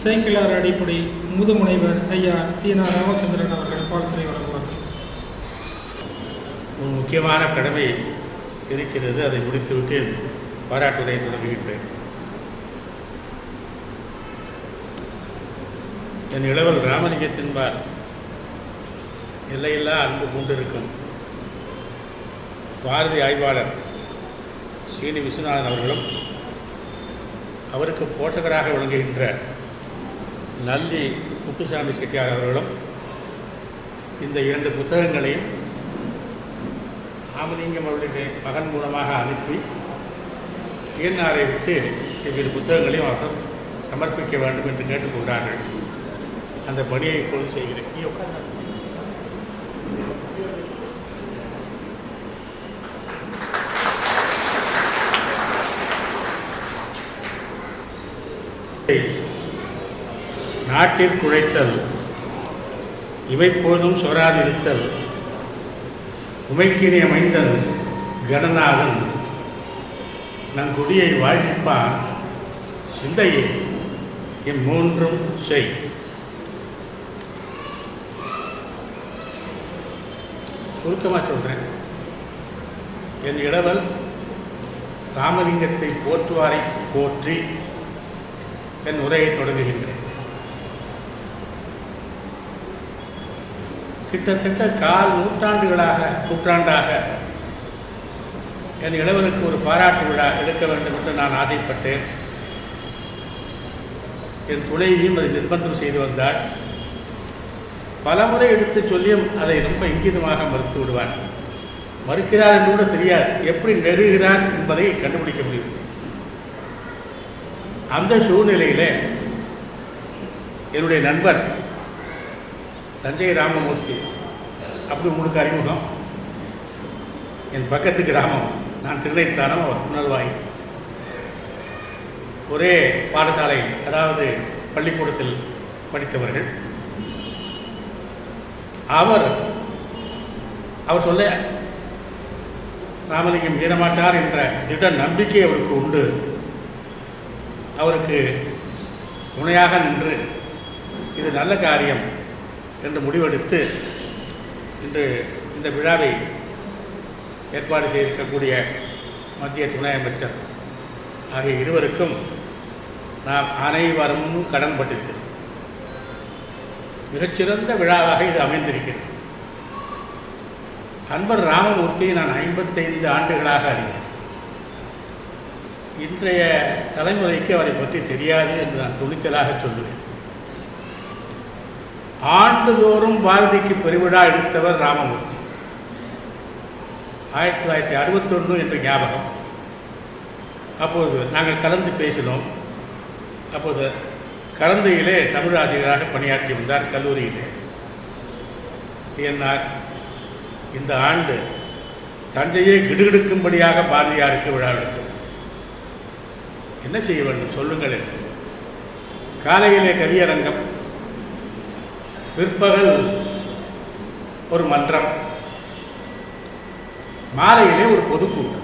சேக்கிலார் அடிப்படை முதுமுனைவர் ஐயா தீனா ராமச்சந்திரன் அவர்கள் வாழ்த்துறை வழங்குவார்கள் ஒரு முக்கியமான கடமை இருக்கிறது அதை முடித்துவிட்டு பாராட்டுவதை தொடங்குகின்றேன் என் இளவல் ராமலிங்கத்தின்பார் எல்லையில்லா அன்பு கொண்டிருக்கும் பாரதி ஆய்வாளர் சீனி விஸ்வநாதன் அவர்களும் அவருக்கு போஷகராக விளங்குகின்ற நல்லி குப்புசாமி செட்டியார் அவர்களும் இந்த இரண்டு புத்தகங்களையும் ராமலிங்கம் அவர்களுடைய மகன் மூலமாக அனுப்பி டிஎன்ஆரை விட்டு இவ்விரு புத்தகங்களையும் அவர்கள் சமர்ப்பிக்க வேண்டும் என்று கேட்டுக்கொண்டார்கள் அந்த பணியை இப்பொழுது செய்கிறேன் நீ உட்கார்ந்து. நாட்டில் குழைத்தல் இவை போதும் சொராதிருத்தல் உமைக்கினிய மைந்தன் கணநாதன் நம் குடியை வாழ்விப்பான் சிந்தையை இம்மூன்றும் செய் சுருக்கமாக சொல்கிறேன் என் இளவல் ராமலிங்கத்தை போற்றுவாரை போற்றி என் உரையை தொடங்குகின்றேன் கிட்டத்தட்ட கால் நூற்றாண்டுகளாக நூற்றாண்டாக என் இளவலுக்கு ஒரு பாராட்டு விழா எடுக்க வேண்டும் என்று நான் ஆசைப்பட்டேன் என் துணைவியும் அதை நிர்பந்தம் செய்து வந்தாள் பலமுறை எடுத்து சொல்லியும் அதை ரொம்ப இங்கிதமாக மறுத்து விடுவார் மறுக்கிறார் என்று கூட தெரியாது எப்படி நெருகிறார் என்பதை கண்டுபிடிக்க முடியும் அந்த சூழ்நிலையிலே என்னுடைய நண்பர் தஞ்சை ராமமூர்த்தி அப்படி உங்களுக்கு அறிமுகம் என் பக்கத்து கிராமம் நான் திருநெய்த்தானம் அவர் புனர்வாய் ஒரே பாடசாலை அதாவது பள்ளிக்கூடத்தில் படித்தவர்கள் அவர் அவர் சொல்ல ராமலிங்கம் ஈரமாட்டார் என்ற திட நம்பிக்கை அவருக்கு உண்டு அவருக்கு துணையாக நின்று இது நல்ல காரியம் என்று முடிவெடுத்து இன்று இந்த விழாவை ஏற்பாடு செய்திருக்கக்கூடிய மத்திய துணை அமைச்சர் ஆகிய இருவருக்கும் நாம் அனைவரும் கடன்பட்டிருக்கிறோம் மிகச்சிறந்த விழாவாக இது அமைந்திருக்கிறது அன்பர் ராமமூர்த்தியை நான் ஐம்பத்தைந்து ஆண்டுகளாக அறிவேன் இன்றைய தலைமுறைக்கு அவரை பற்றி தெரியாது என்று நான் துணிச்சலாக சொல்லுவேன் ஆண்டுதோறும் பாரதிக்கு பெருவிழா எடுத்தவர் ராமமூர்த்தி ஆயிரத்தி தொள்ளாயிரத்தி அறுபத்தொன்று என்ற ஞாபகம் அப்போது நாங்கள் கலந்து பேசினோம் அப்போது கலந்தையிலே தமிழ் ஆசிரியராக பணியாற்றி வந்தார் கல்லூரியிலே டிஎன்ஆர் இந்த ஆண்டு தஞ்சையை கிடுகிடுக்கும்படியாக பாரதியாருக்கு விழா எடுக்கும் என்ன செய்ய வேண்டும் சொல்லுங்கள் என்று காலையிலே கவியரங்கம் பிற்பகல் ஒரு மன்றம் மாலையிலே ஒரு பொதுக்கூட்டம்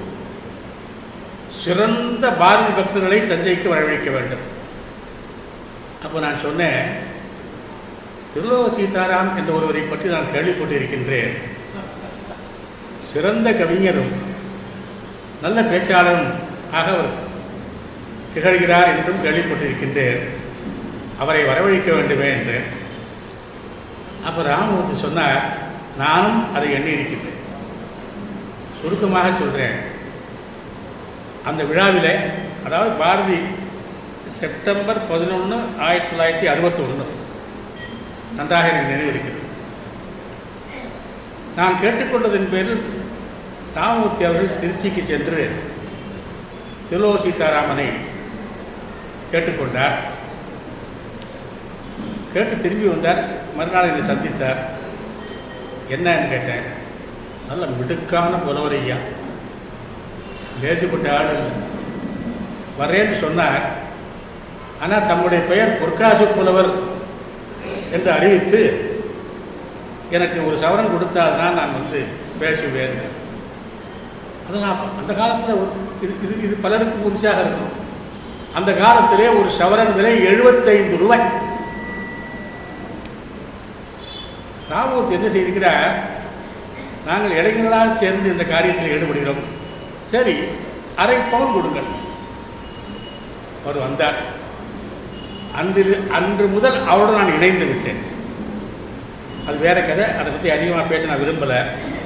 சிறந்த பாரதி பக்தர்களை தஞ்சைக்கு வரவழைக்க வேண்டும் அப்போ நான் சொன்னேன் திருலோக சீதாராம் என்ற ஒருவரை பற்றி நான் கேள்விப்பட்டிருக்கின்றேன் சிறந்த கவிஞரும் நல்ல பேச்சாளரும் ஆக அவர் திகழ்கிறார் என்றும் கேள்விப்பட்டிருக்கின்றேன் அவரை வரவழைக்க வேண்டுமே என்று அப்போ ராமமூர்த்தி சொன்னார் நானும் அதை எண்ணி இருக்கின்றேன் சுருக்கமாக சொல்கிறேன் அந்த விழாவில் அதாவது பாரதி செப்டம்பர் பதினொன்று ஆயிரத்தி தொள்ளாயிரத்தி அறுபத்தொன்று நன்றாக எனக்கு நினைவிருக்கிறது நான் கேட்டுக்கொண்டதன் பேரில் ராமமூர்த்தி அவர்கள் திருச்சிக்கு சென்று திலோ சீதாராமனை கேட்டுக்கொண்டார் கேட்டு திரும்பி வந்தார் மறுநாள் என்னை சந்தித்தார் என்னன்னு கேட்டேன் நல்ல மிடுக்கான புலவர் ஐயா லேசுப்பட்ட ஆள் இல்லை வரேன்னு சொன்னார் ஆனால் தம்முடைய பெயர் பொற்காசு புலவர் என்று அறிவித்து எனக்கு ஒரு சவரன் கொடுத்தால்தான் நான் வந்து பேசுவேன் அதெல்லாம் அப்ப- அந்த காலத்தில் ஒரு இது இது இது பலருக்கு புதுசாக இருக்கும் அந்த காலத்திலே ஒரு சவரன் விலை எழுபத்தைந்து ரூபாய் ராமூர்த்தி என்ன செய்திருக்கிறார் நாங்கள் இளைஞர்களாக சேர்ந்து இந்த காரியத்தில் ஈடுபடுகிறோம் சரி அரை பவுன் கொடுங்கள் அவர் வந்தார் அன்று அன்று முதல் அவரோடு நான் இணைந்து விட்டேன் அது வேற கதை அதை பற்றி அதிகமாக பேச நான் விரும்பலை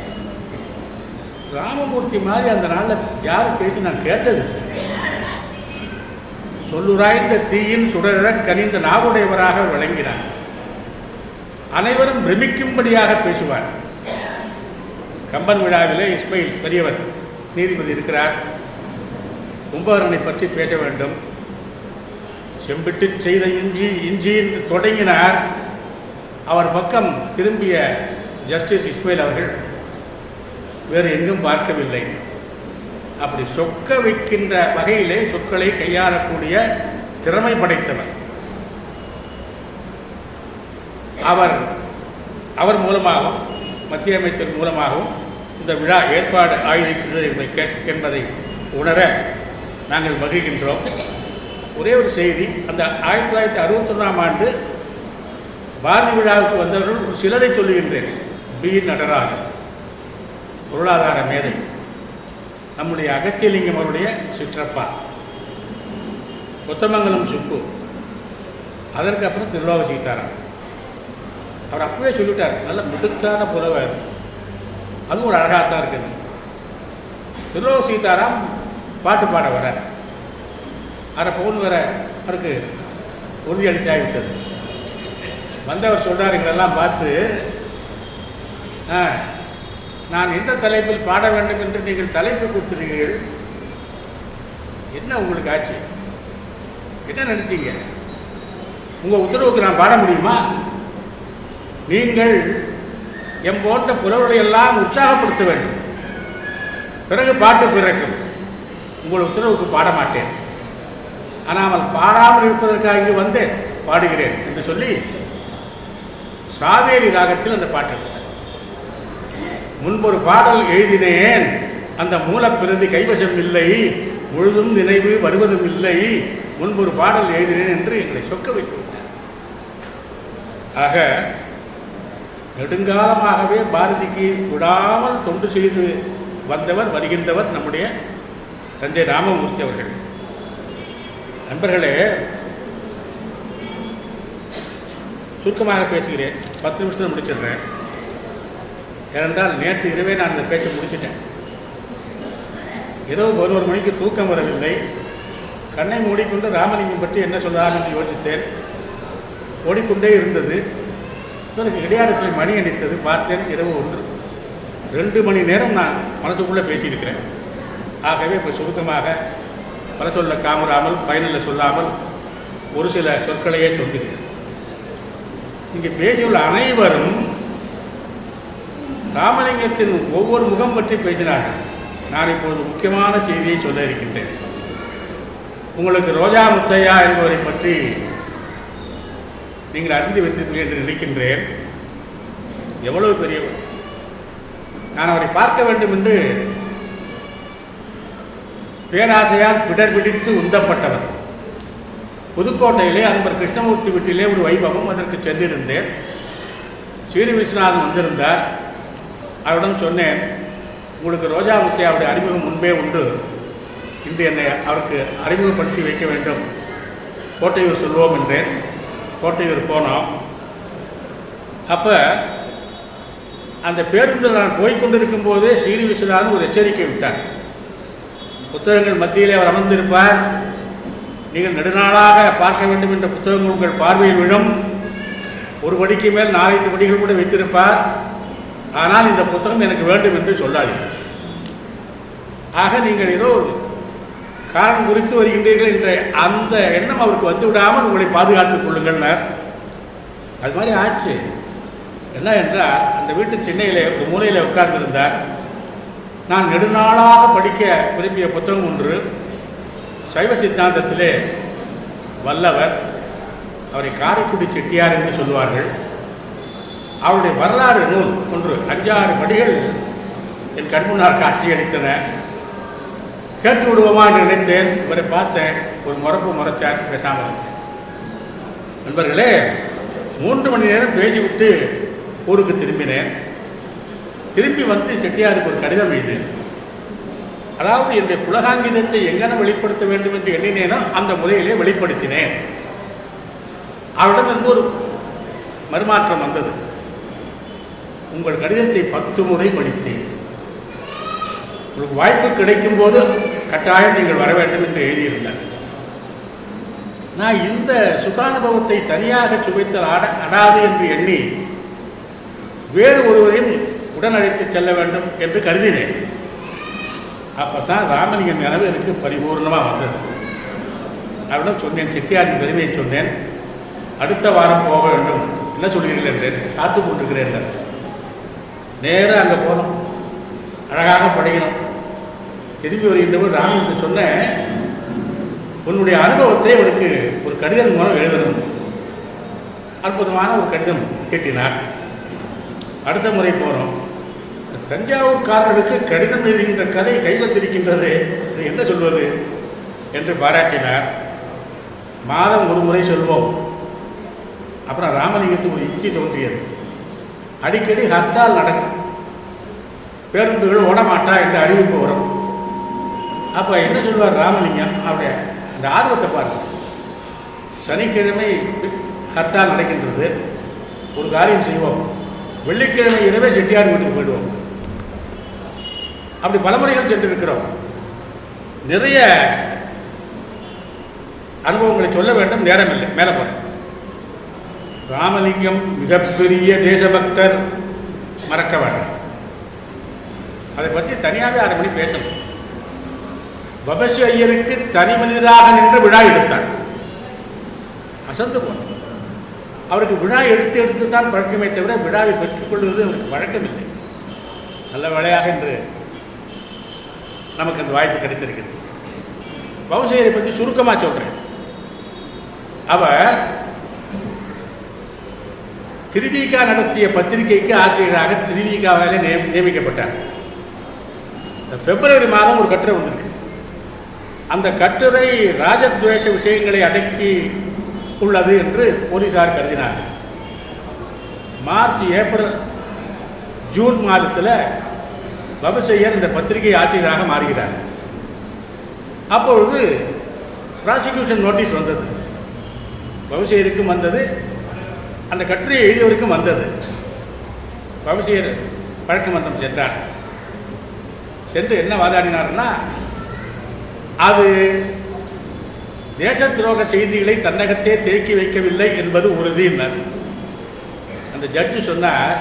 ராமமூர்த்தி மாதிரி அந்த நாளில் யாரும் பேசி நான் கேட்டதில்லை சொல்லுராய்ந்த தீயின் சுடர கனிந்த நாவுடையவராக விளங்கினார் அனைவரும் பிரமிக்கும்படியாக பேசுவார் கம்பன் விழாவிலே இஸ்மைல் பெரியவர் நீதிபதி இருக்கிறார் கும்பகரனை பற்றி பேச வேண்டும் செம்பிட்டு செய்த இஞ்சி இஞ்சி என்று தொடங்கினார் அவர் பக்கம் திரும்பிய ஜஸ்டிஸ் இஸ்மைல் அவர்கள் வேறு எங்கும் பார்க்கவில்லை அப்படி சொக்க வைக்கின்ற வகையிலே சொற்களை கையாளக்கூடிய திறமை படைத்தவர் அவர் அவர் மூலமாகவும் மத்திய அமைச்சர் மூலமாகவும் இந்த விழா ஏற்பாடு ஆயிருக்கிறது என்பதை உணர நாங்கள் மகிழ்கின்றோம் ஒரே ஒரு செய்தி அந்த ஆயிரத்தி தொள்ளாயிரத்தி அறுபத்தொன்னாம் ஆண்டு பாரதி விழாவுக்கு வந்தவர்கள் ஒரு சிலரை சொல்லுகின்றேன் பி நடராஜன் பொருளாதார மேதை நம்முடைய அகத்தியலிங்கம் அவருடைய சிற்றப்பா கொத்தமங்கலம் சுப்பு அதற்கு அப்புறம் திருவாவ சீதாராம் அவர் அப்பவே சொல்லிட்டார் நல்ல மிடுக்கான புலவர் அதுவும் ஒரு அழகாகத்தான் இருக்குது திருவாவ சீதாராம் பாட்டு பாட வர அரை பவுன் வர அவருக்கு உறுதியளித்தாகிவிட்டது வந்தவர் சொல்றார் எங்களெல்லாம் பார்த்து ஆ நான் எந்த தலைப்பில் பாட வேண்டும் என்று நீங்கள் தலைப்பு கொடுத்துருக்கீர்கள் என்ன உங்களுக்கு ஆச்சு என்ன நினைச்சீங்க உங்க உத்தரவுக்கு நான் பாட முடியுமா நீங்கள் எம் போன்ற புலவர்களை எல்லாம் உற்சாகப்படுத்த வேண்டும் பிறகு பாட்டு பிறக்கும் உங்கள் உத்தரவுக்கு பாட மாட்டேன் ஆனால் பாடாமல் இருப்பதற்காக இங்கு வந்தேன் பாடுகிறேன் என்று சொல்லி சாவேரி ராகத்தில் அந்த பாட்டு எடுத்தார் முன்பொரு பாடல் எழுதினேன் அந்த மூலப்பிரதி கைவசம் இல்லை முழுதும் நினைவு வருவதும் இல்லை முன்பொரு பாடல் எழுதினேன் என்று எங்களை சொக்க வைத்து விட்டார் ஆக நெடுங்காலமாகவே பாரதிக்கு விடாமல் தொண்டு செய்து வந்தவர் வருகின்றவர் நம்முடைய தந்தை ராமமூர்த்தி அவர்கள் நண்பர்களே சுருக்கமாக பேசுகிறேன் பத்து நிமிஷத்தில் முடிச்சிடுறேன் ஏனென்றால் நேற்று இரவே நான் இந்த பேச்சை முடிச்சிட்டேன் இரவு பதினோரு மணிக்கு தூக்கம் வரவில்லை கண்ணை மூடிக்கொண்டு ராமலிங்கம் பற்றி என்ன சொல்லலாம் என்று யோசித்தேன் ஓடிக்கொண்டே இருந்தது எனக்கு இடையாரத்தில் மணி அடித்தது பார்த்தேன் இரவு ஒன்று ரெண்டு மணி நேரம் நான் மனசுக்குள்ளே பேசியிருக்கிறேன் ஆகவே இப்போ சுருக்கமாக பல சொல்ல காமராமல் பயனில் சொல்லாமல் ஒரு சில சொற்களையே சொல்கிறேன் இங்கே பேசியுள்ள அனைவரும் ராமலிங்கத்தின் ஒவ்வொரு முகம் பற்றி பேசினார்கள் நான் இப்பொழுது முக்கியமான செய்தியை சொல்ல இருக்கின்றேன் உங்களுக்கு ரோஜா முத்தையா என்பவரை பற்றி நீங்கள் அறிந்து வைத்திருப்பீர்கள் என்று நினைக்கின்றேன் எவ்வளவு பெரியவர் நான் அவரை பார்க்க வேண்டும் என்று பேராசையால் பிடர் பிடித்து உந்தப்பட்டவர் புதுக்கோட்டையிலே அன்பர் கிருஷ்ணமூர்த்தி வீட்டிலே ஒரு வைபவம் அதற்கு சென்றிருந்தேன் ஸ்ரீ விஸ்வநாதன் வந்திருந்தார் அவரிடம் சொன்னேன் உங்களுக்கு ரோஜா முத்தையாவுடைய அறிமுகம் முன்பே உண்டு இன்று என்னை அவருக்கு அறிமுகப்படுத்தி வைக்க வேண்டும் கோட்டையூர் சொல்வோம் என்றேன் கோட்டையூர் போனோம் அப்போ அந்த பேருந்தில் நான் போய்கொண்டிருக்கும் போதே ஸ்ரீ விஸ்வநாதன் ஒரு எச்சரிக்கை விட்டார் புத்தகங்கள் மத்தியிலே அவர் அமர்ந்திருப்பார் நீங்கள் நெடுநாளாக பார்க்க வேண்டும் என்ற புத்தகங்கள் உங்கள் பார்வையில் விழும் ஒரு படிக்கு மேல் நாலஞ்சு படிகள் கூட வைத்திருப்பார் ஆனால் இந்த புத்தகம் எனக்கு வேண்டும் என்று சொல்லாதீர்கள் ஆக நீங்கள் ஏதோ ஒரு காரணம் குறித்து வருகின்றீர்கள் என்ற அந்த எண்ணம் அவருக்கு வந்து விடாமல் உங்களை பாதுகாத்துக் கொள்ளுங்கள்னார் அது மாதிரி ஆச்சு என்ன என்றால் அந்த வீட்டு திண்ணையிலே ஒரு மூலையில் உட்கார்ந்திருந்தார் நான் நெடுநாளாக படிக்க விரும்பிய புத்தகம் ஒன்று சைவ சித்தாந்தத்திலே வல்லவர் அவரை காரைக்குடி செட்டியார் என்று சொல்லுவார்கள் அவருடைய வரலாறு நூல் ஒன்று அஞ்சாறு படிகள் என் கண்முன்னால் காட்சியளித்தன கேட்டு விடுவோமா என்று நினைத்தேன் இவரை பார்த்தேன் ஒரு முறப்பு முறைச்சார் பேசாமல் இருந்துச்சு நண்பர்களே மூன்று மணி நேரம் பேசிவிட்டு ஊருக்கு திரும்பினேன் திரும்பி வந்து செட்டியாருக்கு ஒரு கடிதம் எழுதினேன் அதாவது என்னுடைய புலகாங்கிதத்தை எங்கன வெளிப்படுத்த வேண்டும் என்று எண்ணினேனோ அந்த முறையிலே வெளிப்படுத்தினேன் அவரிடமிருந்து ஒரு மறுமாற்றம் வந்தது உங்கள் கடிதத்தை பத்து முறை படித்தேன் உங்களுக்கு வாய்ப்பு கிடைக்கும் போது கட்டாயம் நீங்கள் வர வேண்டும் என்று எழுதியிருந்தார் நான் இந்த சுகானுபவத்தை தனியாக சுவைத்தல் அட அடாது என்று எண்ணி வேறு ஒருவரையும் உடன் அழைத்து செல்ல வேண்டும் என்று கருதினேன் அப்போ தான் ராமலிங்கம் நினைவு எனக்கு பரிபூர்ணமாக வந்தது அவரிடம் சொன்னேன் செட்டியாரின் பெருமையை சொன்னேன் அடுத்த வாரம் போக வேண்டும் என்ன சொல்கிறீர்கள் என்றேன் காத்து கொண்டிருக்கிறேன் என்றார். நேரா அங்கே போனோம் அழகாக படிக்கணும் திரும்பி வருகின்றபோது ராமலிங்கம் சொன்னேன் உன்னுடைய அனுபவத்தை அவருக்கு ஒரு கடிதம் மூலம் எழுதணும் அற்புதமான ஒரு கடிதம் கேட்டினார் அடுத்த முறை போகிறோம் தஞ்சாவூர்காரர்களுக்கு கடிதம் எழுதுகின்ற கதை கைவத்திருக்கின்றது இது என்ன சொல்வது என்று பாராட்டினார் மாதம் ஒரு முறை சொல்வோம் அப்புறம் ராமலிங்கத்துக்கு ஒரு இச்சி தோன்றியது அடிக்கடி ஹர்த்தால் நடக்கும் பேருந்துகள் ஓடமாட்டா என்று அறிவிப்பு வரும் அப்போ என்ன சொல்வார் ராமலிங்கம் அவருடைய இந்த ஆர்வத்தை பாருங்க சனிக்கிழமை ஹர்த்தால் நடக்கின்றது ஒரு காரியம் செய்வோம் வெள்ளிக்கிழமை இரவே செட்டியார் வீட்டுக்கு போயிடுவோம் அப்படி பலமுறைகள் சென்றிருக்கிறோம் நிறைய அனுபவங்களை சொல்ல வேண்டும் நேரம் இல்லை மேலே போறேன் ராமலிங்கம் மிகப்பெரிய தேசபக்தர் மறக்க வேண்டாம் அதை பற்றி தனியாகவே அரை மணி பேசணும் வபசி ஐயருக்கு தனி மனிதராக நின்று விழா எடுத்தார் அசந்து போனார் அவருக்கு விழா எடுத்து எடுத்து தான் பழக்கமே தவிர விழாவை பெற்றுக்கொள்வது அவருக்கு வழக்கமில்லை நல்ல வேலையாக இன்று நமக்கு அந்த வாய்ப்பு கிடைத்திருக்கிறது பவுசையரை பற்றி சுருக்கமாக சொல்கிறேன் அவர் திருவிகா நடத்திய பத்திரிகைக்கு ஆசிரியராக திருவிகாவாலே நிய- நியமிக்கப்பட்டார் இந்த பிப்ரவரி மாதம் ஒரு கட்டுரை வந்திருக்கு அந்த கட்டுரை ராஜத்வேஷ விஷயங்களை அடக்கி உள்ளது என்று போலீசார் கருதினார் மார்ச் ஏப்ரல் ஜூன் மாதத்தில் பபசையர் இந்த பத்திரிகை ஆசிரியராக மாறுகிறார் அப்பொழுது ப்ராசிக்யூஷன் நோட்டீஸ் வந்தது பபசையருக்கும் வந்தது அந்த கட்டுரையை எழுதியவருக்கும் வந்தது பபசையர் வழக்கு மன்றம் சென்றார் சென்று என்ன வாதாடினார்னா அது தேச துரோக செய்திகளை தன்னகத்தே தேக்கி வைக்கவில்லை என்பது உறுதி என்றார் அந்த ஜட்ஜு சொன்னார்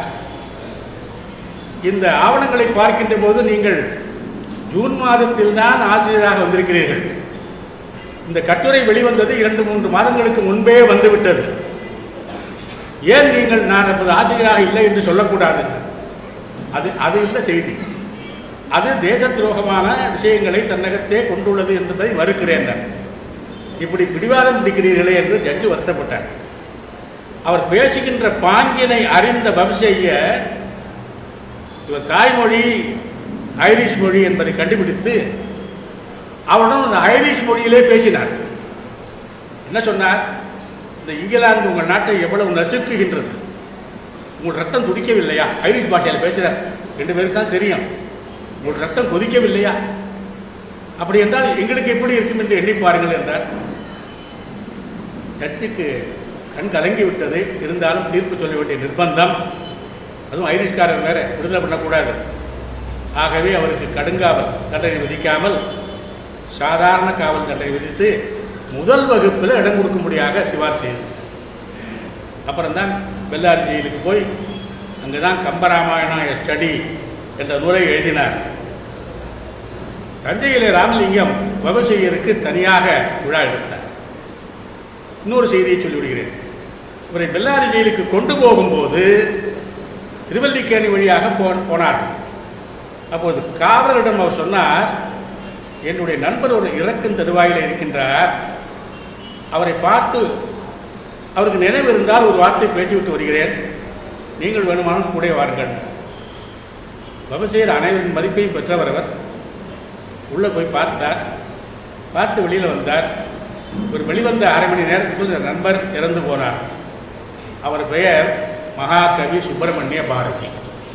இந்த ஆவணங்களை பார்க்கின்ற போது நீங்கள் ஜூன் மாதத்தில் தான் ஆசிரியராக வந்திருக்கிறீர்கள் இந்த கட்டுரை வெளிவந்தது இரண்டு மூன்று மாதங்களுக்கு முன்பே வந்துவிட்டது ஏன் நீங்கள் நான் அப்போது ஆசிரியராக இல்லை என்று சொல்லக்கூடாது அது அது இல்லை செய்தி அது தேச துரோகமான விஷயங்களை தன்னகத்தே கொண்டுள்ளது என்பதை மறுக்கிறேன் நான். இப்படி பிடிவாதம் பிடிக்கிறீர்களே என்று ஜட்ஜு வருத்தப்பட்டார் அவர் பேசுகின்ற பாங்கினை அறிந்த பவிஷைய இவர் தாய்மொழி ஐரிஷ் மொழி என்பதை கண்டுபிடித்து அவருடன் அந்த ஐரிஷ் மொழியிலே பேசினார் என்ன சொன்னார் இந்த இங்கிலாந்து உங்கள் நாட்டை எவ்வளவு நசுக்குகின்றது உங்கள் ரத்தம் துடிக்கவில்லையா ஐரிஷ் பாஷையில் பேசுகிறார் ரெண்டு பேருக்கு தான் தெரியும் உங்கள் ரத்தம் கொதிக்கவில்லையா அப்படி என்றால் எங்களுக்கு எப்படி இருக்கும் என்று எண்ணி பாருங்கள் என்றார் சர்ச்சுக்கு கண் கலங்கி விட்டது இருந்தாலும் தீர்ப்பு சொல்ல வேண்டிய நிர்பந்தம் அதுவும் ஐரிஷ்காரர் வேற விடுதலை பண்ணக்கூடாது ஆகவே அவருக்கு கடுங்காவல் தண்டனை விதிக்காமல் சாதாரண காவல் தண்டனை விதித்து முதல் வகுப்பில் இடம் கொடுக்கும்படியாக சிபார் செய்து அப்புறம் தான் பெல்லாரி ஜெயிலுக்கு போய் அங்கே தான் கம்பராமாயணா ஸ்டடி என்ற நூலை எழுதினார் தஞ்சையிலே ராமலிங்கம் வபசையருக்கு தனியாக விழா எடுத்தார் இன்னொரு செய்தியை சொல்லிவிடுகிறேன் இவரை பெல்லாரி ஜெயிலுக்கு கொண்டு போகும்போது திருவல்லிக்கேணி வழியாக போ போனார் அப்போது காவலரிடம் அவர் சொன்னார் என்னுடைய நண்பர் ஒரு இறக்கும் தருவாயில் இருக்கின்றார் அவரை பார்த்து அவருக்கு நினைவு இருந்தால் ஒரு வார்த்தை பேசிவிட்டு வருகிறேன் நீங்கள் வேணுமானால் கூட வாருங்கள் விவசாயர் அனைவரின் மதிப்பையும் பெற்றவர் அவர் உள்ளே போய் பார்த்தார் பார்த்து வெளியில் வந்தார் ஒரு வெளிவந்த அரை மணி நேரத்துக்குள் இந்த நண்பர் இறந்து போனார் அவர் பெயர் மகாகவி சுப்பிரமணிய பாரதி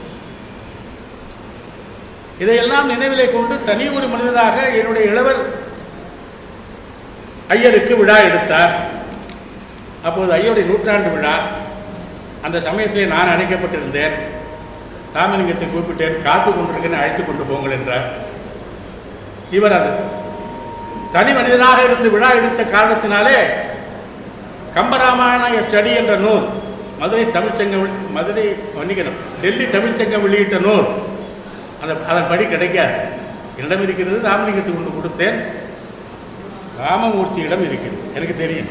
இதையெல்லாம் நினைவிலே கொண்டு தனி ஒரு மனிதனாக என்னுடைய இளவர் ஐயருக்கு விழா எடுத்தார் அப்போது ஐயருடைய நூற்றாண்டு விழா அந்த சமயத்திலே நான் அழைக்கப்பட்டிருந்தேன் ராமலிங்கத்தை கூப்பிட்டேன் காத்து கொண்டிருக்கேன் அழைத்து கொண்டு போங்கள் என்றார் இவர் அது தனி மனிதனாக இருந்து விழா எடுத்த காரணத்தினாலே கம்பராமாயண ஸ்டடி என்ற நூல் மதுரை தமிழ்ச்சங்கம் வெளி- மதுரை மன்னிக்கணும் டெல்லி தமிழ்ச்சங்கம் வெளியிட்ட நூல் அந்த அதன்படி கிடைக்காது என்னிடம் இருக்கிறது ராமலிங்கத்துக்கு கொண்டு கொடுத்தேன் ராமமூர்த்தியிடம் இருக்கிறது எனக்கு தெரியும்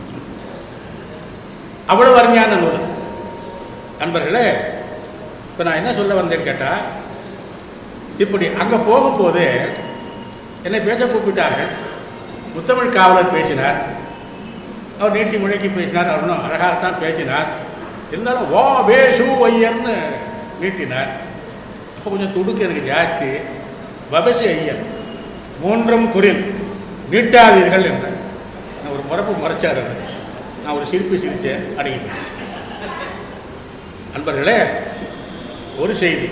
அவ்வளவு அருமையான நூல் நண்பர்களே இப்போ நான் என்ன சொல்ல வந்தேன்னு கேட்டால் இப்படி அங்கே போகும்போது என்னை பேச கூப்பிட்டார்கள் முத்தமிழ் காவலர் பேசினார் அவர் நீட்டி முழக்கி பேசினார் அவனும் அழகாகத்தான் பேசினார் இருந்தாலும் ஓ வே ஷூ ஐயர்னு நீட்டினார் அப்போ கொஞ்சம் துடுக்கு எனக்கு ஜாஸ்தி வபசி ஐயர் மூன்றும் குரில் நீட்டாதீர்கள் என்றார் நான் ஒரு முறப்பு முறைச்சார் அவர். நான் ஒரு சிரிப்பு சிரிச்சேன் அடங்கிட்டேன் அன்பர்களே ஒரு செய்தி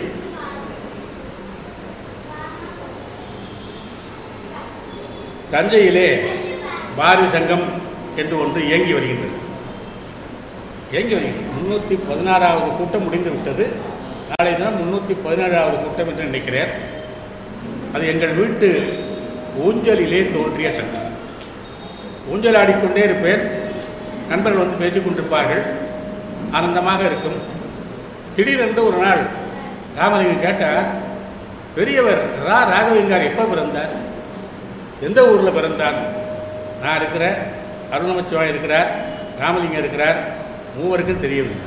தஞ்சையிலே பாரதி சங்கம் என்று ஒன்று இயங்கி வருகின்றது இயங்கி வருகின்றது முன்னூற்றி பதினாறாவது கூட்டம் முடிந்து விட்டது நாளை தினம் முன்னூற்றி பதினேழாவது கூட்டம் என்று நினைக்கிறேன் அது எங்கள் வீட்டு ஊஞ்சலிலே தோன்றிய சங்கம் ஊஞ்சல் ஆடிக்கொண்டே இருப்பேன் நண்பர்கள் வந்து பேசிக் கொண்டிருப்பார்கள் ஆனந்தமாக இருக்கும் திடீரென்று ஒரு நாள் ராமலிங்கம் கேட்டார் பெரியவர் ரா ராகவேங்கார் எப்போ பிறந்தார் எந்த ஊரில் பிறந்தார் நான் இருக்கிறேன் அருணமச்சிவாய் இருக்கிறார் ராமலிங்கம் இருக்கிறார் மூவருக்கும் தெரியவில்லை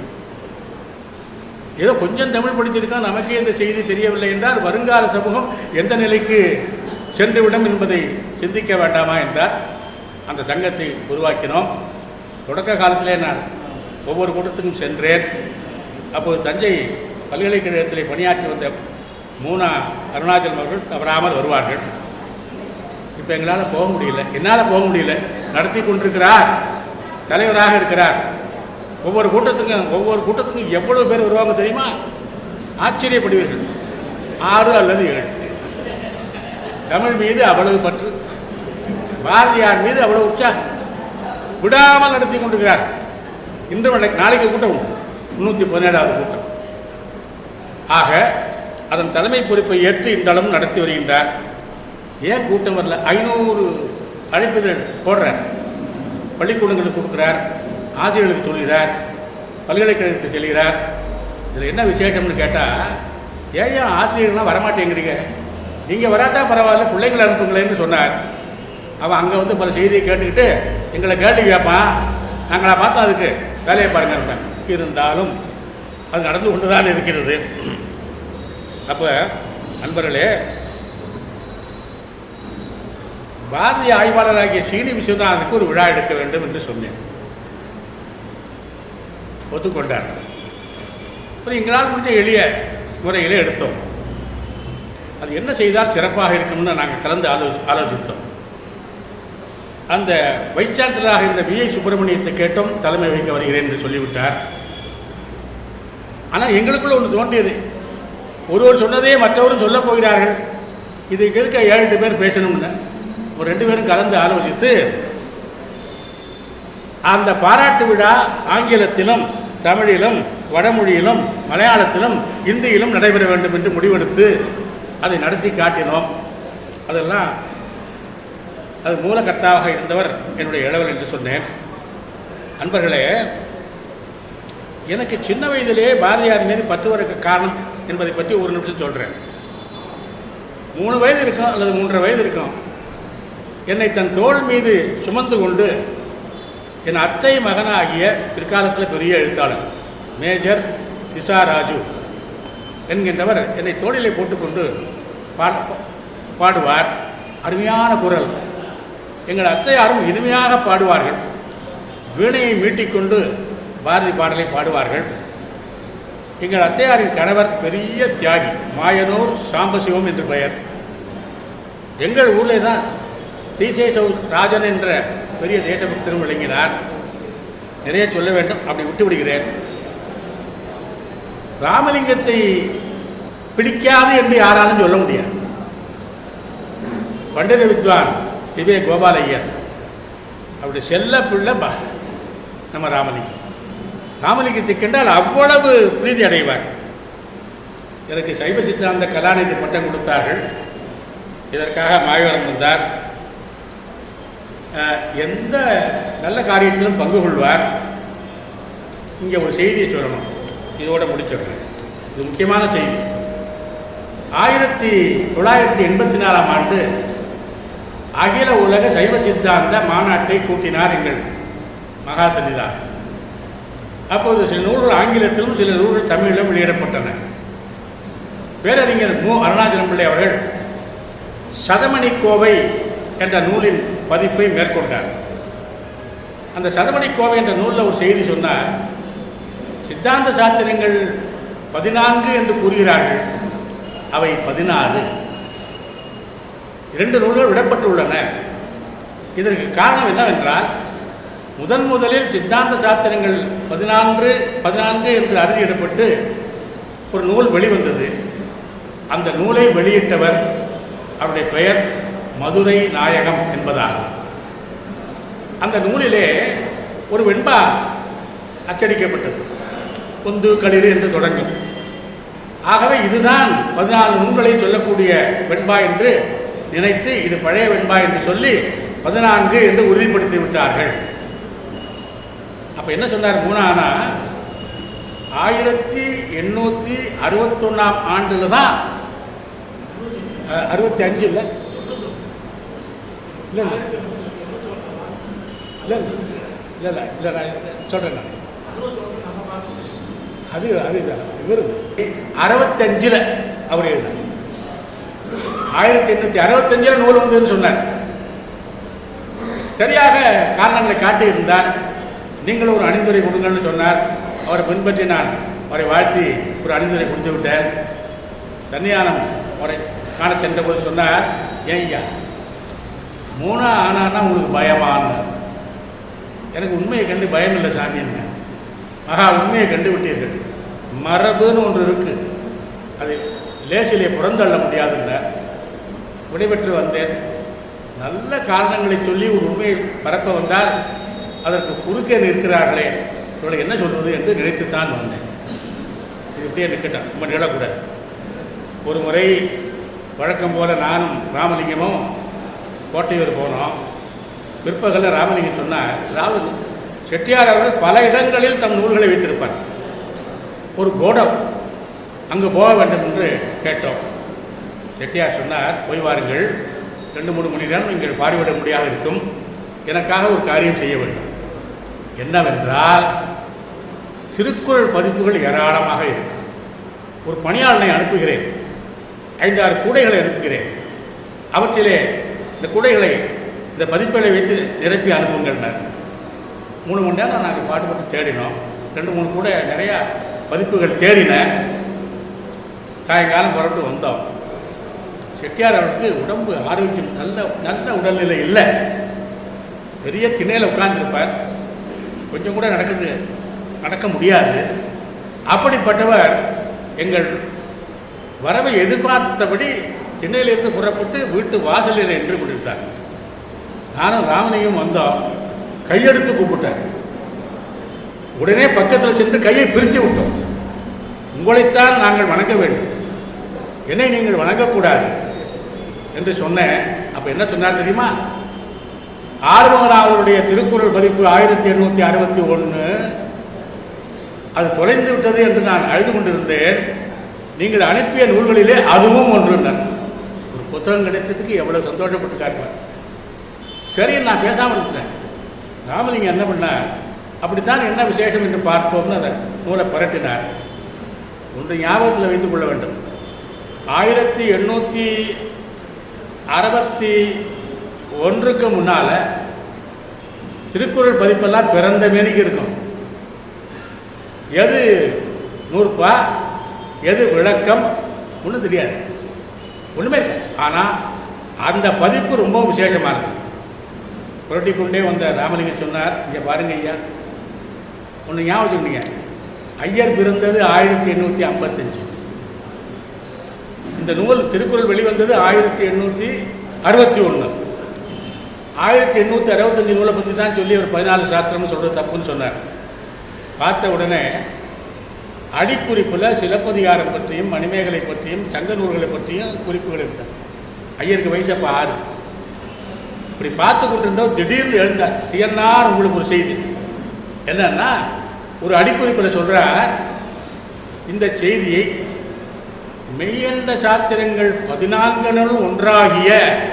ஏதோ கொஞ்சம் தமிழ் படிச்சிருக்கோம் நமக்கே இந்த செய்தி தெரியவில்லை என்றால் வருங்கால சமூகம் எந்த நிலைக்கு சென்றுவிடும் என்பதை சிந்திக்க வேண்டாமா என்றார் அந்த சங்கத்தை உருவாக்கினோம் தொடக்க காலத்திலே நான் ஒவ்வொரு கூட்டத்துக்கும் சென்றேன் அப்போது தஞ்சை பல்கலைக்கழகத்திலே பணியாற்றி வந்த மூனா அருணாச்சலம் அவர்கள் தவறாமல் வருவார்கள் இப்போ எங்களால் போக முடியல என்னால் போக முடியல நடத்தி கொண்டிருக்கிறார் தலைவராக இருக்கிறார் ஒவ்வொரு கூட்டத்துக்கும் ஒவ்வொரு கூட்டத்துக்கும் எவ்வளவு பேர் வருவாங்க தெரியுமா ஆச்சரியப்படுவீர்கள் ஆறு அல்லது ஏழு தமிழ் மீது அவ்வளவு பற்று பாரதியார் மீது அவ்வளவு உற்சாகம் விடாமல் நடத்தி கொண்டிருக்கிறார் இன்று வரை- நாளைக்கு கூட்டம் உண்டு. முன்னூற்றி பதினேழாவது கூட்டம் ஆக அதன் தலைமை பொறுப்பை ஏற்று இன்றளவும் நடத்தி வருகின்றார் ஏன் கூட்டம் வரல ஐநூறு அழைப்புதல் போடுறார் பள்ளிக்கூடங்களுக்கு கொடுக்குறார் ஆசிரியர்களுக்கு சொல்கிறார் பல்கலைக்கழகத்துக்கு செல்கிறார் இதில் என்ன விசேஷம்னு கேட்டால் ஏன் ஏன் ஆசிரியர்கள்லாம் வரமாட்டேங்கிறீங்க நீங்கள் வராட்டா பரவாயில்ல பிள்ளைங்களை அனுப்புங்களேன்னு சொன்னார் அவன் அங்கே வந்து பல செய்தியை கேட்டுக்கிட்டு எங்களை கேள்வி கேட்பான் நாங்களா பார்த்தோம் அதுக்கு வேலையை பாருங்க இருந்தாலும் அது நடந்து கொண்டு தான் இருக்கிறது அப்போ நண்பர்களே பாரதிய ஆய்வாளராகிய சீனி விஸ்வநாதனுக்கு ஒரு விழா எடுக்க வேண்டும் என்று சொன்னேன் ஒத்துக்கொண்டார் ஒரு எங்களால் முடிஞ்ச எளிய முறையிலே எடுத்தோம் அது என்ன செய்தால் சிறப்பாக இருக்கும்னு நாங்கள் கலந்து ஆலோ ஆலோசித்தோம் அந்த வைஸ் சான்சலராக இருந்த விஐ சுப்பிரமணியத்தை கேட்டோம் தலைமை வைக்க வருகிறேன் என்று சொல்லிவிட்டார் ஆனால் எங்களுக்குள்ள ஒன்று தோன்றியது ஒருவர் சொன்னதே மற்றவரும் சொல்லப் போகிறார்கள் இதுக்கு எதுக்கு ஏழு எட்டு பேர் பேசணும்னு ஒரு ரெண்டு பேரும் கலந்து ஆலோசித்து அந்த பாராட்டு விழா ஆங்கிலத்திலும் தமிழிலும் வடமொழியிலும் மலையாளத்திலும் இந்தியிலும் நடைபெற வேண்டும் என்று முடிவெடுத்து அதை நடத்தி காட்டினோம் அதெல்லாம் அது மூலகர்த்தாவாக இருந்தவர் என்னுடைய இளவல் என்று சொன்னேன் அன்பர்களே எனக்கு சின்ன வயதிலே பாரதியார் மீது பற்று வரக்கு காரணம் என்பதை பற்றி ஒரு நிமிஷம் சொல்கிறேன் மூணு வயது இருக்கும் அல்லது மூன்றரை வயது இருக்கும் என்னை தன் தோள் மீது சுமந்து கொண்டு என் அத்தை மகனாகிய பிற்காலத்தில் பெரிய எழுத்தாளர் மேஜர் திசா ராஜு என்கின்றவர் என்னை தோளிலே போட்டுக்கொண்டு பாட பாடுவார் அருமையான குரல் எங்கள் அத்தையாரும் இனிமையாக பாடுவார்கள் வீணையை மீட்டிக்கொண்டு பாரதி பாடலை பாடுவார்கள் எங்கள் அத்தையாரின் கணவர் பெரிய தியாகி மாயனூர் சாம்பசிவம் என்று பெயர் எங்கள் ஊரில் தான் தீசேசவ் ராஜன் என்ற பெரிய தேசபக்தரும் விளங்கினார் நிறைய சொல்ல வேண்டும் அப்படி விட்டு விடுகிறேன் ராமலிங்கத்தை பிடிக்காது என்று யாராலும் சொல்ல முடியாது பண்டித வித்வான் சிவே கோபாலையர் அப்படி செல்ல பிள்ளை ப- நம்ம ராமலிங்கம் ராமலிங்கத்தை கண்டால் அவ்வளவு பிரீதி அடைவார் எனக்கு சைவ சித்தாந்த கலாநிதி பட்டம் கொடுத்தார்கள் இதற்காக மாயவரம் வந்தார் அஹ், எந்த நல்ல காரியத்திலும் பங்கு கொள்வார் இங்கே ஒரு செய்தியை சொல்லணும் இதோட முடிச்சிடுறேன் இது முக்கியமான செய்தி ஆயிரத்தி தொள்ளாயிரத்தி எண்பத்தி நாலாம் ஆண்டு அகில உலக சைவ சித்தாந்த மாநாட்டை கூட்டினார் எங்கள் மகா சன்னிதார் அப்போது சில நூல்கள் ஆங்கிலத்திலும் சில நூல்கள் தமிழிலும் வெளியிடப்பட்டன பேரறிஞர் மு அருணாச்சலம் பிள்ளை அவர்கள் சதமணி கோவை என்ற நூலின் பதிப்பை மேற்கொண்டார் அந்த சதமணி கோவை என்ற நூலில் ஒரு செய்தி சொன்னார் சித்தாந்த சாஸ்திரங்கள் பதினான்கு என்று கூறுகிறார்கள் அவை பதினாறு இரண்டு நூல்கள் விடப்பட்டுள்ளன இதற்கு காரணம் என்னவென்றால் முதன் முதலில் சித்தாந்த சாஸ்திரங்கள் பதினான்கு பதினான்கு என்று அறுதியிடப்பட்டு ஒரு நூல் வெளிவந்தது அந்த நூலை வெளியிட்டவர் அவருடைய பெயர் மதுரை நாயகம் என்பதாகும் அந்த நூலிலே ஒரு வெண்பா அச்சடிக்கப்பட்டது பொந்து களிறு என்று தொடங்கும் ஆகவே இதுதான் பதினாலு நூல்களை சொல்லக்கூடிய வெண்பா என்று நினைத்து இது பழைய வெண்பா என்று சொல்லி பதினான்கு என்று உறுதிப்படுத்தி விட்டார்கள் அப்ப என்ன சொன்னார் மூணானா ஆயிரத்தி எண்ணூற்றி அறுபத்தொன்னாம் ஆண்டுல தான் அஹ், அறுபத்தி அஞ்சு இல்லை இல்லை இல்லை இல்லை இல்லை இல்லை இல்லை நான் சொல்கிறேன் நான் அது அது இவர் அறுபத்தஞ்சில் அவர் எழுதினார் ஆயிரத்தி எண்ணூற்றி அறுபத்தஞ்சில் நூல் வந்ததுன்னு சொன்னார் சரியாக காரணங்களை காட்டியிருந்தார் நீங்கள் ஒரு அணிந்துரை கொடுங்கன்னு சொன்னார் அவரை பின்பற்றி நான் அவரை வாழ்த்தி ஒரு அணிந்துரை கொடுத்து விட்டேன் சன்னியானம் அவரை காண சென்றபோது சொன்னார் ஏன் ஐயா மூணா ஆனான்னா உங்களுக்கு பயமான்னு எனக்கு உண்மையை கண்டு பயம் இல்லை சாமி என்ன மகா உண்மையை கண்டு விட்டீர்கள் மரபுன்னு ஒன்று இருக்கு அது லேசிலே புறந்தள்ள முடியாதுல்ல விடைபெற்று வந்தேன் நல்ல காரணங்களை சொல்லி ஒரு உண்மையை பரப்ப வந்தால் அதற்கு குறுக்கே நிற்கிறார்களே இவளை என்ன சொல்வது என்று நினைத்துத்தான் வந்தேன் இது இப்படியே நிற்கட்டும் ரொம்ப நிழக்கூடாது ஒரு முறை வழக்கம் போல நானும் ராமலிங்கமும் கோட்டையூர் போனோம் பிற்பகலில் ராமலிங்கம் சொன்னார் ராம செட்டியார் அவர்கள் பல இடங்களில் தம் நூல்களை வைத்திருப்பார் ஒரு கோடம் அங்கு போக வேண்டும் என்று கேட்டோம் செட்டியார் சொன்னார் போய் வாருங்கள் ரெண்டு மூணு மணி நேரம் நீங்கள் பார்வையிட முடியாது இருக்கும் எனக்காக ஒரு காரியம் செய்ய வேண்டும் என்னவென்றால் திருக்குறள் பதிப்புகள் ஏராளமாக இருக்கும் ஒரு பணியாளனை அனுப்புகிறேன் ஐந்தாறு கூடைகளை அனுப்புகிறேன் அவற்றிலே இந்த கூடைகளை இந்த பதிப்புகளை வைத்து நிரப்பி அனுப்புங்கள்னார் மூணு மணி நேரம் நாங்கள் பாடுபட்டு தேடினோம் ரெண்டு மூணு கூட நிறையா பதிப்புகள் தேடின சாயங்காலம் புறப்பட்டு வந்தோம் செட்டியார் அவருக்கு உடம்பு ஆரோக்கியம் நல்ல நல்ல உடல்நிலை இல்லை பெரிய திணையில் உட்கார்ந்திருப்பார் கொஞ்சம் கூட நடக்குது நடக்க முடியாது அப்படிப்பட்டவர் எங்கள் வரவை எதிர்பார்த்தபடி சென்னையிலிருந்து புறப்பட்டு வீட்டு வாசலில் நின்று கொண்டிருந்தார் நானும் ராமனையும் வந்தோம் கையெடுத்து கூப்பிட்டேன் உடனே பக்கத்தில் சென்று கையை பிரித்து விட்டோம் உங்களைத்தான் நாங்கள் வணங்க வேண்டும் என்னை நீங்கள் வணங்கக்கூடாது என்று சொன்னேன் அப்ப என்ன சொன்னார் தெரியுமா ஆறுமுகன் அவருடைய திருக்குறள் பதிப்பு ஆயிரத்தி எண்ணூற்றி அறுபத்தி ஒன்று அது தொலைந்து விட்டது என்று நான் அழுது கொண்டிருந்தேன் நீங்கள் அனுப்பிய நூல்களிலே அதுவும் ஒன்றுன்னார் ஒரு புத்தகம் கிடைத்ததுக்கு எவ்வளவு சந்தோஷப்பட்டு காட்டுவார் சரி நான் பேசாமல் இருந்தேன் ராமலிங்கம் என்ன பண்ணார் அப்படித்தான் என்ன விசேஷம் என்று பார்ப்போம்னு அதை நூலை புரட்டினார் ஒன்று ஞாபகத்தில் வைத்துக் கொள்ள வேண்டும் ஆயிரத்தி எண்ணூற்றி அறுபத்தி ஒன்றுக்கு முன்னால் திருக்குறள் பதிப்பெல்லாம் பிறந்த மேனிக்கு இருக்கும் எது நூற்பா எது விளக்கம் ஒன்றும் தெரியாது ஒன்றுமே இல்லை ஆனால் அந்த பதிப்பு ரொம்ப விசேஷமாக இருக்கும் புரட்டி கொண்டே வந்த ராமலிங்கம் சொன்னார் இங்கே பாருங்க ஐயா ஒன்று ஞாபகம் சொன்னீங்க ஐயர் பிறந்தது ஆயிரத்தி எண்ணூற்றி ஐம்பத்தஞ்சு இந்த நூல் திருக்குறள் வெளிவந்தது ஆயிரத்தி எண்ணூற்றி அறுபத்தி ஒன்று ஆயிரத்தி எண்ணூற்றி அறுபத்தஞ்சு நூலை பற்றி தான் சொல்லி ஒரு பதினாலு சாஸ்திரம்னு சொல்கிறது தப்புன்னு சொன்னார் பார்த்த உடனே அடிக்குறிப்பில் சிலப்பதிகாரம் பற்றியும் மணிமேகலை பற்றியும் சங்க நூல்களை பற்றியும் குறிப்புகள் இருந்தார் ஐயருக்கு வயசு அப்போ ஆறு இப்படி பார்த்து கொண்டிருந்தோம் திடீர்னு எழுந்தார் தியன்னார் உங்களுக்கு ஒரு செய்தி என்னன்னா ஒரு அடிக்குறிப்பில் சொல்றார் இந்த செய்தியை மெய்யண்ட சாத்திரங்கள் பதினான்கனும் ஒன்றாகிய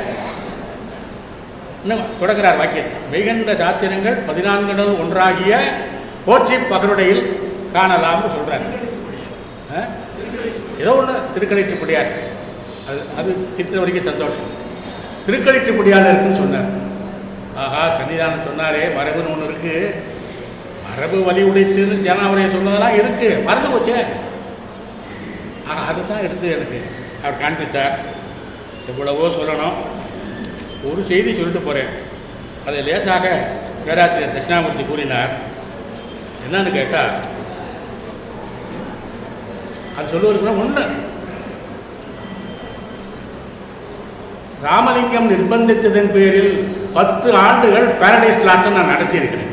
இன்னும் தொடங்குறார் வாக்கியத்தை மெய்கண்ட சாத்திரங்கள் பதினான்கனும் ஒன்றாகிய போற்றி பகருடையில் காணலாம்னு சொல்றார் ஆ? ஏதோ ஒன்று திருக்கணிட்டுப்படியார் அது அது திருத்த வரைக்கும் சந்தோஷம் திருக்கணிட்டுப்படியால் இருக்குன்னு சொன்னார் ஆஹா சன்னிதானம் சொன்னாரே மரபுன்னு ஒன்று இருக்கு மரபு வழி உடைத்துன்னு சேனாவரையை சொன்னதெல்லாம் இருக்கு மறந்து போச்சே ஆஹா அதுதான் எடுத்து எனக்கு அவர் காண்பித்தார் எவ்வளவோ சொல்லணும் ஒரு செய்தி சொல்லிட்டு போகிறேன் அதை லேசாக பேராசிரியர் தட்சிணாமூர்த்தி கூறினார் என்னன்னு கேட்டால் அது சொல்லுவதுக்கு ஒன்று ராமலிங்கம் நிர்பந்தித்ததன் பேரில் பத்து ஆண்டுகள் பாரடைஸ் கிளாஸை நான் நடத்தியிருக்கிறேன்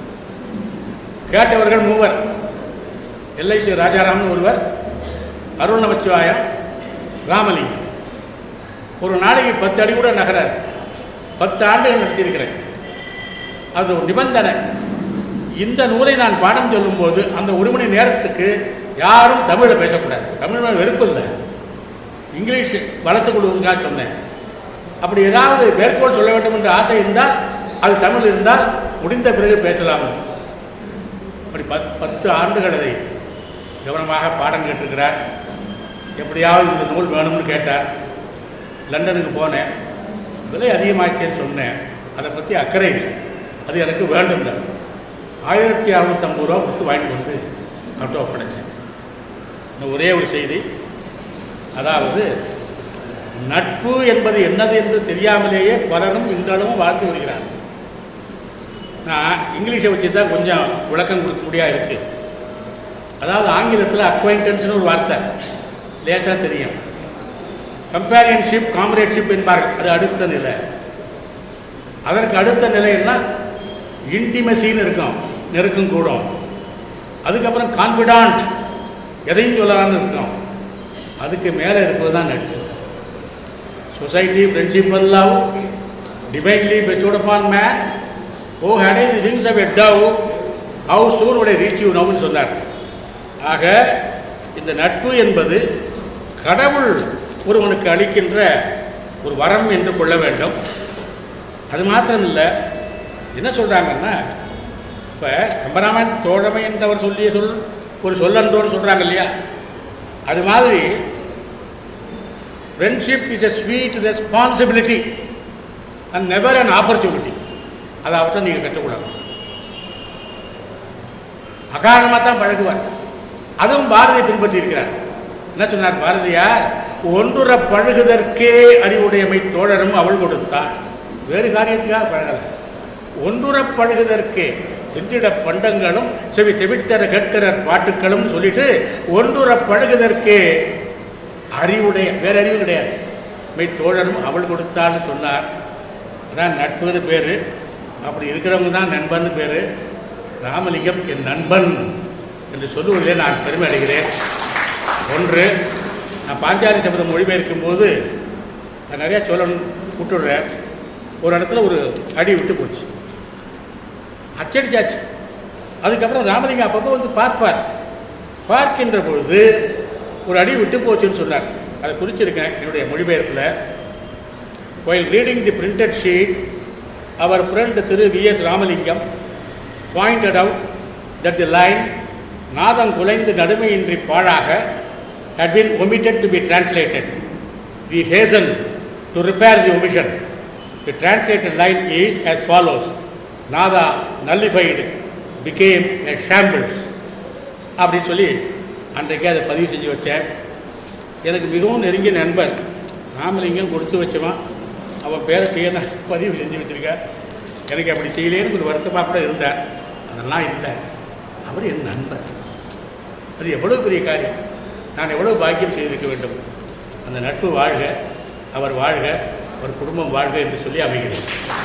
கேட்டவர்கள் மூவர் எல்ஐசி ராஜாராம்னு ஒருவர் அருள் நமச்சிவாயம் ராமலிங்கம் ஒரு நாளைக்கு பத்து அடி கூட நகரார் பத்து ஆண்டுகள் நடத்தியிருக்கிறேன் அது ஒரு நிபந்தனை இந்த நூலை நான் பாடம் சொல்லும்போது அந்த ஒரு மணி நேரத்துக்கு யாரும் தமிழில் பேசக்கூடாது தமிழ் மேல் வெறுப்பு இல்லை இங்கிலீஷ் வளர்த்து கொடுவதுக்காக சொன்னேன் அப்படி ஏதாவது மேற்கோள் சொல்ல வேண்டும் என்ற ஆசை இருந்தால் அது தமிழ் இருந்தால் முடிந்த பிறகு பேசலாம் அப்படி பத் பத்து ஆண்டுகள் அதை கவனமாக பாடம் கேட்டிருக்கிறார் எப்படியாவது இந்த நூல் வேணும்னு கேட்டார் லண்டனுக்கு போனேன் விலை அதிகமாச்சேன்னு சொன்னேன் அதை பற்றி அக்கறை இல்லை அது எனக்கு வேண்டும் ஆயிரத்தி அறுநூத்தம்பது ரூபா கொடுத்து வாங்கிட்டு வந்து அவர்கிட்ட ஒப்படைச்சேன் இன்னும் ஒரே ஒரு செய்தி அதாவது நட்பு என்பது என்னது என்று தெரியாமலேயே பலரும் இன்றளவும் வாழ்ந்து வருகிறார் நான் இங்கிலீஷை வச்சு தான் கொஞ்சம் விளக்கம் கொடுக்க முடியாது இருக்கு அதாவது ஆங்கிலத்தில் அக்வைண்டன்ஸ்னு ஒரு வார்த்தை லேசாக தெரியும் கம்பேரியன்ஷிப் காம்ரேட்ஷிப் என்பார்கள் அது அடுத்த நிலை அதற்கு அடுத்த நிலை என்ன இன்டிமசின்னு இருக்கும் நெருக்கம் கூடும் அதுக்கப்புறம் கான்ஃபிடான்ட் எதையும் சொல்லலாம்னு இருக்கும் அதுக்கு மேலே இருப்பது தான் நட்பு society friendship and love divinely bestowed upon man O had the wings of a dove how soon உடைய ரீச் யூ நவுன்னு சொன்னார் ஆக இந்த நட்பு என்பது கடவுள் ஒருவனுக்கு அளிக்கின்ற ஒரு வரம் என்று கொள்ள வேண்டும் அது மாத்திரம் இல்லை என்ன சொல்கிறாங்கன்னா இப்போ கம்பராமாயண தோழமை என்றவர் சொல்லிய சொல் ஒரு சொல்லன்றோன்னு சொல்கிறாங்க இல்லையா அது மாதிரி friendship is a sweet responsibility and never an opportunity அதை அவர்கிட்ட நீங்கள் கற்றுக்கூடாது அகாரணமாக தான் பழகுவார் அதுவும் பாரதியை பின்பற்றி இருக்கிறார் என்ன சொன்னார் பாரதியார் ஒன்றுற பழகுதற்கே அறிவுடையமை தோழரும் அவள் கொடுத்தாள் வேறு காரியத்துக்காக பழகலை ஒன்றுற பழகுதற்கே திண்டிட பண்டங்களும் செவி செவித்தர கேட்கிறர் பாட்டுக்களும் சொல்லிட்டு ஒன்றுற பழகுதற்கே அறிவுடைய வேற அறிவு கிடையாது மெய் தோழரும் அவள் கொடுத்தாள்னு சொன்னார் அதான் நட்புன்னு பேர் அப்படி இருக்கிறவங்க தான் நண்பன் பேர் ராமலிங்கம் என் நண்பன் என்று சொல்லுவதிலே நான் பெருமை அடைகிறேன் ஒன்று நான் பாஞ்சாலி சபதம் மொழிபெயர்க்கும் போது நான் நிறையா சொல்லணும் விட்டுடுறேன் ஒரு இடத்துல ஒரு அடி விட்டு போச்சு அச்சடிச்சாச்சு அதுக்கப்புறம் ராமலிங்கம் அப்பப்போ வந்து பார்ப்பார் பார்க்கின்ற பொழுது ஒரு அடி விட்டு போச்சுன்னு சொன்னார் அதை குறிச்சிருக்கேன் என்னுடைய மொழிபெயர்ப்பில் while reading the printed sheet our friend திரு V S Ramalingam pointed out that the line நாதம் குலைந்து நடுமையின்றி பாழாக had been omitted to be translated. We hasten to repair the omission. The translated line is as follows. Nada nullified became a shambles. அப்படின்னு சொல்லி அன்றைக்கே அதை பதிவு செஞ்சு வச்சேன் எனக்கு மிகவும் நெருங்கிய நண்பர் ராமலிங்கம் கொடுத்து வச்சவன் அவன் பேரை பேரை பதிவு செஞ்சு வச்சிருக்க எனக்கு அப்படி செய்யலேன்னு ஒரு வருத்தமாக கூட இருந்தார் அதெல்லாம் இல்லை அவர் என் நண்பர் அது எவ்வளோ பெரிய காரியம் நான் எவ்வளோ பாக்கியம் செய்திருக்க வேண்டும் அந்த நட்பு வாழ்க அவர் வாழ்க அவர் குடும்பம் வாழ்க என்று சொல்லி அமைகிறேன்